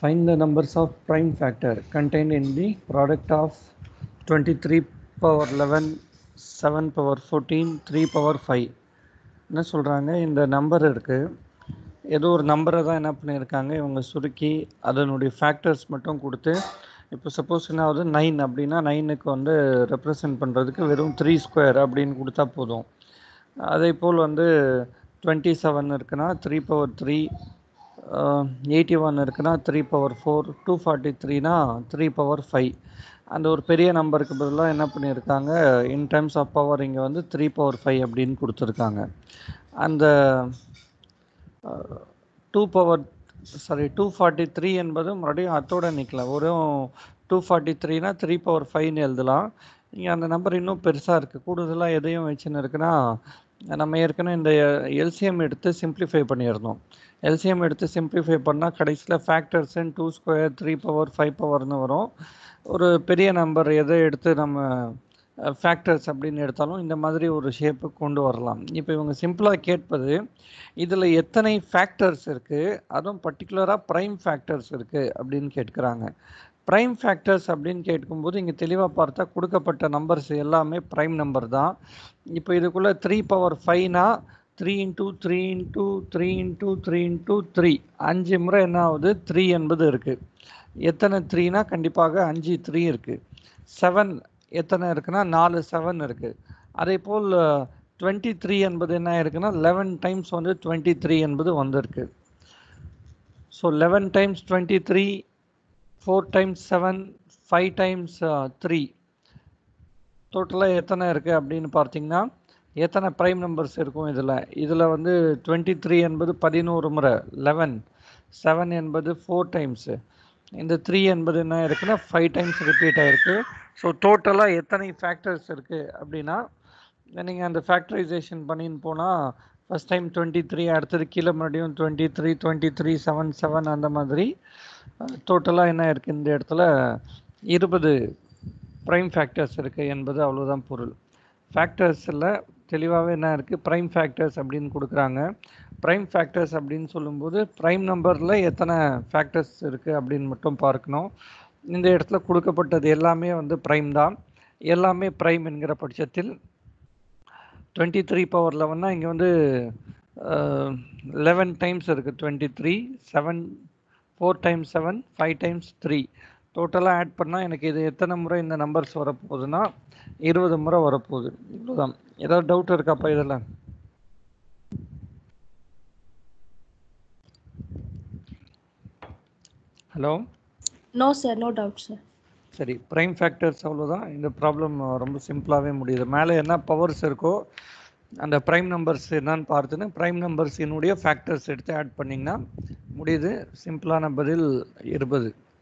Find the numbers of prime factor contained in the product of 23 power 11, 7 power 14, 3 power 5. என்ன சொல்கிறாங்க இந்த number இருக்குது ஏதோ ஒரு நம்பரை தான் என்ன பண்ணியிருக்காங்க இவங்க சுருக்கி அதனுடைய ஃபேக்டர்ஸ் மட்டும் கொடுத்து இப்போ சப்போஸ் என்ன ஆகுது நைன் அப்படின்னா நைனுக்கு வந்து ரெப்ரசன்ட் பண்ணுறதுக்கு வெறும் த்ரீ ஸ்கொயர் அப்படின்னு கொடுத்தா போதும் அதே போல் வந்து டுவெண்ட்டி செவன் இருக்குன்னா three power three eighty one இருக்குன்னா three power four two forty த்ரீனா த்ரீ பவர் ஃபைவ் அந்த ஒரு பெரிய நம்பருக்கு பதிலாக என்ன பண்ணியிருக்காங்க இன் டர்ம்ஸ் ஆஃப் பவர் இங்கே வந்து த்ரீ பவர் ஃபைவ் அப்படின்னு கொடுத்துருக்காங்க அந்த two power sorry two forty three என்பது மறுபடியும் அத்தோட நிற்கல ஒரு டூ ஃபார்ட்டி த்ரீனா த்ரீ பவர் ஃபைவ்னு எழுதலாம் இங்கே அந்த நம்பர் இன்னும் பெருசாக இருக்குது கூடுதலாக எதையும் வச்சுன்னு இருக்குன்னா நம்ம ஏற்கனவே இந்த எல்சிஎம் எடுத்து சிம்பிளிஃபை பண்ணியிருந்தோம் எல்சிஎம் எடுத்து சிம்பிளிஃபை பண்ணால் கடைசியில் factors two square three power five பவர்னு வரும் ஒரு பெரிய நம்பர் எதை எடுத்து நம்ம ஃபேக்டர்ஸ் அப்படின்னு எடுத்தாலும் இந்த மாதிரி ஒரு ஷேப்பு கொண்டு வரலாம் இப்போ இவங்க சிம்பிளாக கேட்பது இதில் எத்தனை ஃபேக்டர்ஸ் இருக்குது அதுவும் பர்டிகுலராக ப்ரைம் ஃபேக்டர்ஸ் இருக்குது அப்படின்னு கேட்குறாங்க ப்ரைம் ஃபேக்டர்ஸ் அப்படின்னு கேட்கும்போது இங்கே தெளிவாக பார்த்தா கொடுக்கப்பட்ட நம்பர்ஸ் எல்லாமே ப்ரைம் நம்பர் தான் இப்போ இதுக்குள்ளே த்ரீ பவர் ஃபைவ்னா three into three into three into three into three அஞ்சு முறை என்ன ஆகுது த்ரீ என்பது இருக்குது எத்தனை த்ரீனா கண்டிப்பாக அஞ்சு த்ரீ இருக்குது செவன் எத்தனை இருக்குன்னா நாலு செவன் இருக்குது அதே போல் டுவெண்ட்டி த்ரீ என்பது என்ன இருக்குன்னா லெவன் டைம்ஸ் வந்து டுவெண்ட்டி த்ரீ என்பது வந்திருக்கு so eleven times twenty three four times seven five times three டோட்டலாக எத்தனை இருக்குது அப்படின்னு பார்த்தீங்கன்னா எத்தனை ப்ரைம் நம்பர்ஸ் இருக்கும் இதில் இதில் வந்து டுவெண்ட்டி த்ரீ என்பது பதினோரு முறை லெவன் செவன் என்பது ஃபோர் டைம்ஸு இந்த த்ரீ என்பது என்ன இருக்குன்னா ஃபைவ் டைம்ஸ் ரிப்பீட் ஆகிருக்கு ஸோ டோட்டலாக எத்தனை ஃபேக்டர்ஸ் இருக்குது அப்படின்னா நீங்கள் அந்த ஃபேக்டரைசேஷன் பண்ணின்னு போனால் ஃபஸ்ட் டைம் டுவெண்ட்டி த்ரீ அடுத்தது கீழே மறுபடியும் twenty three twenty three seven seven அந்த மாதிரி டோட்டலாக என்ன இருக்குது இந்த இடத்துல இருபது ப்ரைம் ஃபேக்டர்ஸ் இருக்குது என்பது அவ்வளோதான் பொருள் ஃபேக்டர்ஸில் தெளிவாகவே என்ன இருக்குது ப்ரைம் ஃபேக்டர்ஸ் அப்படின்னு கொடுக்குறாங்க ப்ரைம் ஃபேக்டர்ஸ் அப்படின்னு சொல்லும்போது ப்ரைம் நம்பரில் எத்தனை ஃபேக்டர்ஸ் இருக்குது அப்படின்னு மட்டும் பார்க்கணும் இந்த இடத்துல கொடுக்கப்பட்டது எல்லாமே வந்து ப்ரைம் தான் எல்லாமே ப்ரைம் என்கிற பட்சத்தில் டுவெண்ட்டி த்ரீ பவர் லெவன்னா இங்கே வந்து லெவன் டைம்ஸ் இருக்குது twenty three seven four times seven five times three டோட்டலாக ஆட் பண்ணால் எனக்கு இது எத்தனை முறை இந்த நம்பர்ஸ் வரப்போகுதுன்னா இருபது முறை வரப்போகுது இவ்வளோதான் ஏதாவது டவுட் இருக்காப்பா இதில் hello no sir no doubt sir சரி ப்ரைம் ஃபேக்டர்ஸ் அவ்வளோதான் இந்த ப்ராப்ளம் ரொம்ப சிம்பிளாகவே முடியுது மேலே என்ன பவர்ஸ் இருக்கோ அந்த ப்ரைம் நம்பர்ஸ் என்னன்னு பார்த்துன்னு ப்ரைம் நம்பர்ஸினுடைய ஃபேக்டர்ஸ் எடுத்து ஆட் பண்ணிங்கன்னா முடியுது சிம்பிளான பதில் இருபது